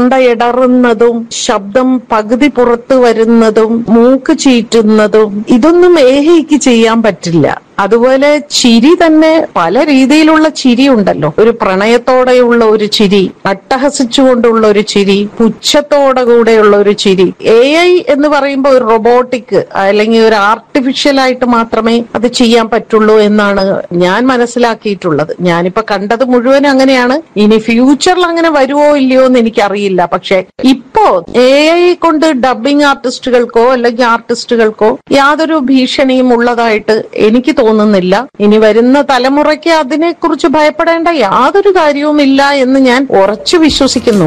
തൊണ്ട ഇടറുന്നതും ശബ്ദം പകുതി പുറത്തു വരുന്നതും മൂക്ക് ചീറ്റുന്നതും ഇതൊന്നും ഏഹയ്ക്ക് ചെയ്യാൻ പറ്റില്ല അതുപോലെ ചിരി തന്നെ പല രീതിയിലുള്ള ചിരി ഉണ്ടല്ലോ ഒരു പ്രണയത്തോടെയുള്ള ഒരു ചിരി അട്ടഹസിച്ചുകൊണ്ടുള്ള ഒരു ചിരി പുച്ഛത്തോടെ കൂടെയുള്ള ഒരു ചിരി എ ഐ എന്ന് പറയുമ്പോൾ ഒരു റൊബോട്ടിക് അല്ലെങ്കിൽ ഒരു ആർട്ടിഫിഷ്യൽ ആയിട്ട് മാത്രമേ അത് ചെയ്യാൻ പറ്റുള്ളൂ എന്നാണ് ഞാൻ മനസ്സിലാക്കിയിട്ടുള്ളത് ഞാനിപ്പോ കണ്ടത് മുഴുവൻ അങ്ങനെയാണ് ഇനി ഫ്യൂച്ചറിൽ അങ്ങനെ വരുമോ ഇല്ലയോ എന്ന് എനിക്കറിയില്ല പക്ഷെ ഇപ്പോ എ ഐ കൊണ്ട് ഡബിംഗ് ആർട്ടിസ്റ്റുകൾക്കോ അല്ലെങ്കിൽ ആർട്ടിസ്റ്റുകൾക്കോ യാതൊരു ഭീഷണിയും ഉള്ളതായിട്ട് എനിക്ക് തോന്നുന്നില്ല ഇനി വരുന്ന തലമുറയ്ക്ക് അതിനെക്കുറിച്ച് ഭയപ്പെടേണ്ട യാതൊരു കാര്യവുമില്ല എന്ന് ഞാൻ ഉറച്ചു വിശ്വസിക്കുന്നു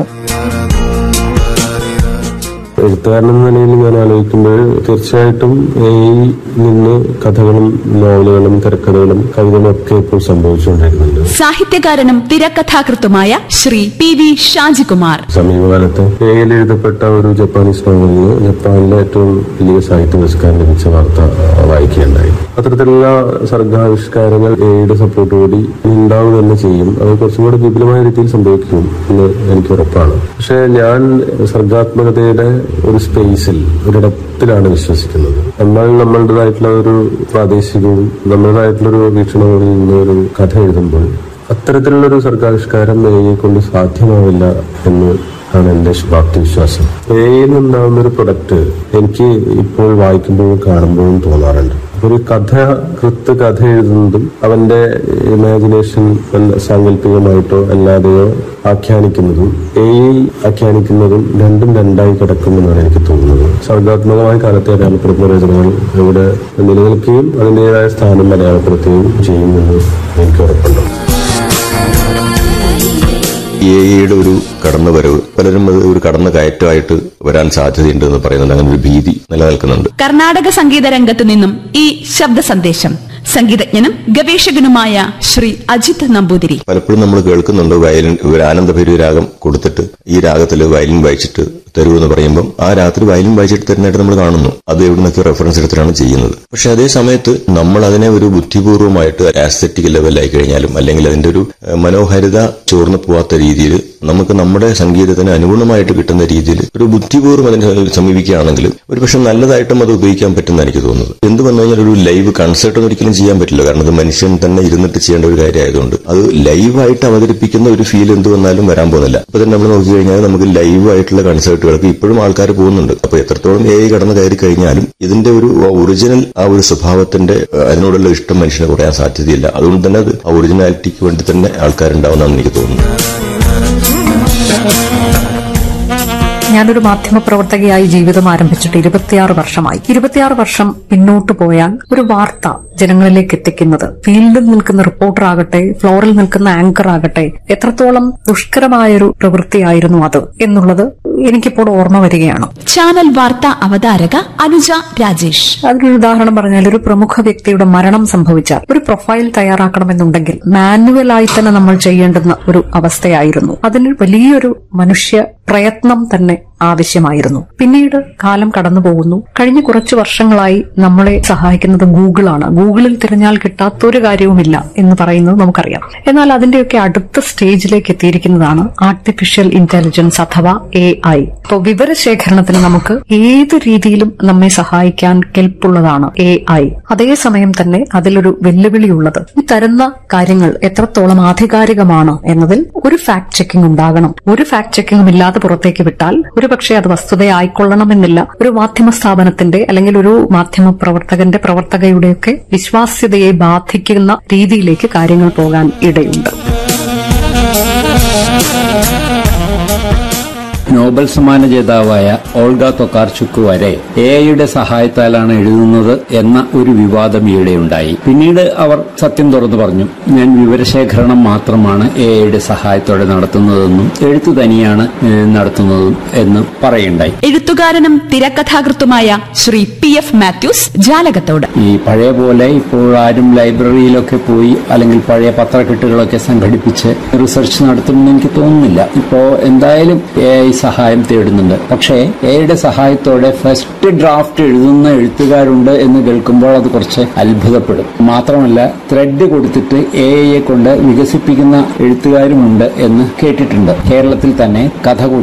എഴുത്തുകാരൻ എന്ന നിലയിൽ ഞാൻ ആലോചിക്കുമ്പോൾ തീർച്ചയായിട്ടും ഈ നിന്ന് കഥകളും നോവലുകളും തിരക്കഥകളും കവിതകളും ഒക്കെ ഇപ്പോൾ സംഭവിച്ചുകൊണ്ടിരിക്കുന്നുണ്ട് സാഹിത്യകാരനും തിരക്കഥാകൃത്തുമായ ശ്രീ പി വി ഷാജികുമാർ സമീപകാലത്ത് ഏയിൽ എഴുതപ്പെട്ട ഒരു ജപ്പാനീസ് നോവലിന് ജപ്പാനിലെ ഏറ്റവും വലിയ സാഹിത്യ പുരസ്കാരം ലഭിച്ച വാർത്ത വായിക്കുകയുണ്ടായി അത്തരത്തിലുള്ള സർഗാവിഷ്കാരങ്ങൾ എയുടെ സപ്പോർട്ടോടി ഉണ്ടാവുക തന്നെ ചെയ്യും അത് കുറച്ചും കൂടി വിപുലമായ രീതിയിൽ സംഭവിക്കും എന്ന് എനിക്ക് ഉറപ്പാണ് പക്ഷെ ഞാൻ സർഗാത്മകതയുടെ ഒരു സ്പേസിൽ ഒരിടത്തിലാണ് വിശ്വസിക്കുന്നത് നമ്മൾ നമ്മളുടേതായിട്ടുള്ള ഒരു പ്രാദേശികവും നമ്മുടേതായിട്ടുള്ള ഒരു വീക്ഷണങ്ങളിൽ നിന്ന് ഒരു കഥ എഴുതുമ്പോൾ അത്തരത്തിലുള്ളൊരു സർഗാവിഷ്കാരം എയെ കൊണ്ട് സാധ്യമാവില്ല എന്ന് ആണ് എന്റെ ശുഭാപ്തി വിശ്വാസം എയിൽ നിന്നുണ്ടാവുന്ന ഒരു പ്രൊഡക്റ്റ് എനിക്ക് ഇപ്പോൾ വായിക്കുമ്പോഴും കാണുമ്പോഴും തോന്നാറുണ്ട് ഒരു കഥ കൃത്ത് കഥ എഴുതുന്നതും അവന്റെ ഇമാജിനേഷൻ സാങ്കല്പികമായിട്ടോ അല്ലാതെയോ ആഖ്യാനിക്കുന്നതും എ ആഖ്യാനിക്കുന്നതും രണ്ടും രണ്ടായി കിടക്കുമെന്നാണ് എനിക്ക് തോന്നുന്നത് സർഗാത്മകമായ കാലത്തെ അടയാളപ്പെടുത്തുന്ന രചനകൾ ഇവിടെ നിലനിൽക്കുകയും അതിൻ്റെതായ സ്ഥാനം അടയാളപ്പെടുത്തുകയും ചെയ്യുമെന്ന് എനിക്ക് ഉറപ്പുണ്ട് എ ഐയുടെ ഒരു കടന്നുവരവ് പലരും അത് ഒരു കടന്നു കയറ്റമായിട്ട് വരാൻ സാധ്യതയുണ്ട് എന്ന് പറയുന്നുണ്ട് അങ്ങനെ ഒരു ഭീതി നിലനിൽക്കുന്നുണ്ട് കർണാടക സംഗീത രംഗത്തു നിന്നും ഈ ശബ്ദ സന്ദേശം സംഗീതജ്ഞനും ഗവേഷകനുമായ ശ്രീ അജിത് നമ്പൂതിരി പലപ്പോഴും നമ്മൾ കേൾക്കുന്നുണ്ട് വയലിൻ ഒരു ആനന്ദഭൈരവി രാഗം കൊടുത്തിട്ട് ഈ രാഗത്തിൽ വയലിൻ വായിച്ചിട്ട് തരൂ എന്ന് പറയുമ്പോൾ ആ രാത്രി വയലിൻ വായിച്ചിട്ട് തരുന്നതായിട്ട് നമ്മൾ കാണുന്നു അത് എവിടെ നിന്നൊക്കെ റെഫറൻസ് എടുത്തിട്ടാണ് ചെയ്യുന്നത് പക്ഷെ അതേ സമയത്ത് നമ്മൾ അതിനെ ഒരു ബുദ്ധിപൂർവ്വമായിട്ട് ആസ്തറ്റിക് ലെവലായി കഴിഞ്ഞാലും അല്ലെങ്കിൽ അതിന്റെ ഒരു ഏഹ്, മനോഹാരിത ചോർന്നു പോവാത്ത രീതിയിൽ നമുക്ക് നമ്മുടെ സംഗീതത്തിന് അനുഗുണമായിട്ട് കിട്ടുന്ന രീതിയിൽ ഒരു ബുദ്ധിപൂർവ്വം അതിനെ സമീപിക്കുകയാണെങ്കിൽ ഒരു പക്ഷെ നല്ലതായിട്ടും അത് ഉപയോഗിക്കാൻ പറ്റുന്ന എനിക്ക് തോന്നുന്നത് എന്ത് വന്നു കഴിഞ്ഞാൽ ഒരു ലൈവ് കൺസേർട്ട് ഒന്നും ഒരിക്കലും ചെയ്യാൻ പറ്റില്ല കാരണം അത് മനുഷ്യൻ തന്നെ ഇരുന്നിട്ട് ചെയ്യേണ്ട ഒരു കാര്യമായതുകൊണ്ട് അത് ലൈവായിട്ട് അവതരിപ്പിക്കുന്ന ഒരു ഫീൽ എന്ത് വന്നാലും വരാൻ പോകുന്നില്ല അപ്പൊ തന്നെ നമ്മൾ നോക്കി കഴിഞ്ഞാൽ നമുക്ക് ലൈവ് ആയിട്ടുള്ള കൺസേർട്ടുകൾക്ക് ഇപ്പോഴും ആൾക്കാർ പോകുന്നുണ്ട് അപ്പൊ എത്രത്തോളം എ ഐ കടന്നു കയറി കഴിഞ്ഞാലും ഇതിന്റെ ഒരു ഒറിജിനൽ ആ ഒരു സ്വഭാവത്തിന്റെ ഏഹ്, അതിനോടുള്ള ഇഷ്ടം മനുഷ്യന് കുറയാൻ സാധ്യതയില്ല അതുകൊണ്ട് തന്നെ അത് ആ ഒറിജിനാലിറ്റിക്ക് വേണ്ടി തന്നെ ആൾക്കാരുണ്ടാവുന്നതാണ് എനിക്ക് തോന്നുന്നത് ഞാനൊരു മാധ്യമപ്രവർത്തകയായി ജീവിതം ആരംഭിച്ചിട്ട് ഇരുപത്തിയാറ് വർഷമായി ഇരുപത്തിയാറ് വർഷം പിന്നോട്ട് പോയാൽ ഒരു വാർത്ത ജനങ്ങളിലേക്ക് എത്തിക്കുന്നത് ഫീൽഡിൽ നിൽക്കുന്ന റിപ്പോർട്ടർ ആകട്ടെ ഫ്ലോറിൽ നിൽക്കുന്ന ആങ്കർ ആകട്ടെ എത്രത്തോളം ദുഷ്കരമായൊരു പ്രവൃത്തിയായിരുന്നു അത് എന്നുള്ളത് എനിക്കിപ്പോൾ ഓർമ്മ വരികയാണ് ചാനൽ വാർത്താ അവതാരക അനുജ രാജേഷ് അതിനൊരു ഉദാഹരണം പറഞ്ഞാൽ ഒരു പ്രമുഖ വ്യക്തിയുടെ മരണം സംഭവിച്ചാൽ ഒരു പ്രൊഫൈൽ തയ്യാറാക്കണമെന്നുണ്ടെങ്കിൽ മാനുവലായി തന്നെ നമ്മൾ ചെയ്യേണ്ടുന്ന ഒരു അവസ്ഥയായിരുന്നു അതിന് വലിയൊരു മനുഷ്യ പ്രയത്നം തന്നെ ആവശ്യമായിരുന്നു പിന്നീട് കാലം കടന്നു പോകുന്നു കഴിഞ്ഞ കുറച്ചു വർഷങ്ങളായി നമ്മളെ സഹായിക്കുന്നത് ഗൂഗിളാണ് ഗൂഗിളിൽ തിരഞ്ഞാൽ കിട്ടാത്തൊരു കാര്യവുമില്ല എന്ന് പറയുന്നത് നമുക്കറിയാം എന്നാൽ അതിന്റെയൊക്കെ അടുത്ത സ്റ്റേജിലേക്ക് എത്തിയിരിക്കുന്നതാണ് ആർട്ടിഫിഷ്യൽ ഇന്റലിജൻസ് അഥവാ എ ഐ ഇപ്പോൾ വിവരശേഖരണത്തിന് നമുക്ക് ഏത് രീതിയിലും നമ്മെ സഹായിക്കാൻ കെൽപ്പുള്ളതാണ് എ ഐ അതേസമയം തന്നെ അതിലൊരു വെല്ലുവിളിയുള്ളത് ഈ തരുന്ന കാര്യങ്ങൾ എത്രത്തോളം ആധികാരികമാണ് എന്നതിൽ ഒരു ഫാക്ട് ചെക്കിംഗ് ഉണ്ടാകണം ഒരു ഫാക്ട് ചെക്കിംഗും ഇല്ലാതെ പുറത്തേക്ക് വിട്ടാൽ ഒരു പക്ഷേ അത് വസ്തുതയായിക്കൊള്ളണമെന്നില്ല ഒരു മാധ്യമ സ്ഥാപനത്തിന്റെ അല്ലെങ്കിൽ ഒരു മാധ്യമ പ്രവർത്തകന്റെ പ്രവർത്തകയുടെയൊക്കെ വിശ്വാസ്യതയെ ബാധിക്കുന്ന രീതിയിലേക്ക് കാര്യങ്ങൾ പോകാൻ ഇടയുണ്ട് നോബൽ സമ്മാന ജേതാവായ ഓൾഗ തൊക്കാർചുക്ക് വരെ എ ഐയുടെ സഹായത്താലാണ് എഴുതുന്നത് എന്ന ഒരു വിവാദം ഈയിടെയുണ്ടായി പിന്നീട് അവർ സത്യം തുറന്നു പറഞ്ഞു ഞാൻ വിവരശേഖരണം മാത്രമാണ് എ ഐയുടെ സഹായത്തോടെ നടത്തുന്നതെന്നും എഴുത്തു തനിയാണ് ഏഹ്, നടത്തുന്നതും എന്ന് പറയുണ്ടായി എഴുത്തുകാരനും തിരക്കഥാകൃത്തുമായ ശ്രീ പി എഫ് മാത്യൂസ് ജാലകത്തോട് ഈ പഴയ പോലെ ഇപ്പോൾ ആരും ലൈബ്രറിയിലൊക്കെ പോയി അല്ലെങ്കിൽ പഴയ പത്രക്കെട്ടുകളൊക്കെ സംഘടിപ്പിച്ച് റിസർച്ച് നടത്തുമെന്ന് എനിക്ക് തോന്നുന്നില്ല ഇപ്പോ എന്തായാലും എ ഐ സഹായം തേടുന്നുണ്ട് പക്ഷേ എയുടെ സഹായത്തോടെ ഫസ്റ്റ് ഡ്രാഫ്റ്റ് എഴുതുന്ന എഴുത്തുകാരുണ്ട് എന്ന് കേൾക്കുമ്പോൾ അത് കുറച്ച് അത്ഭുതപ്പെടും മാത്രമല്ല ത്രെഡ് കൊടുത്തിട്ട് എ ഐയെ കൊണ്ട് വികസിപ്പിക്കുന്ന എഴുത്തുകാരുമുണ്ട് എന്ന് കേട്ടിട്ടുണ്ട് കേരളത്തിൽ തന്നെ കഥ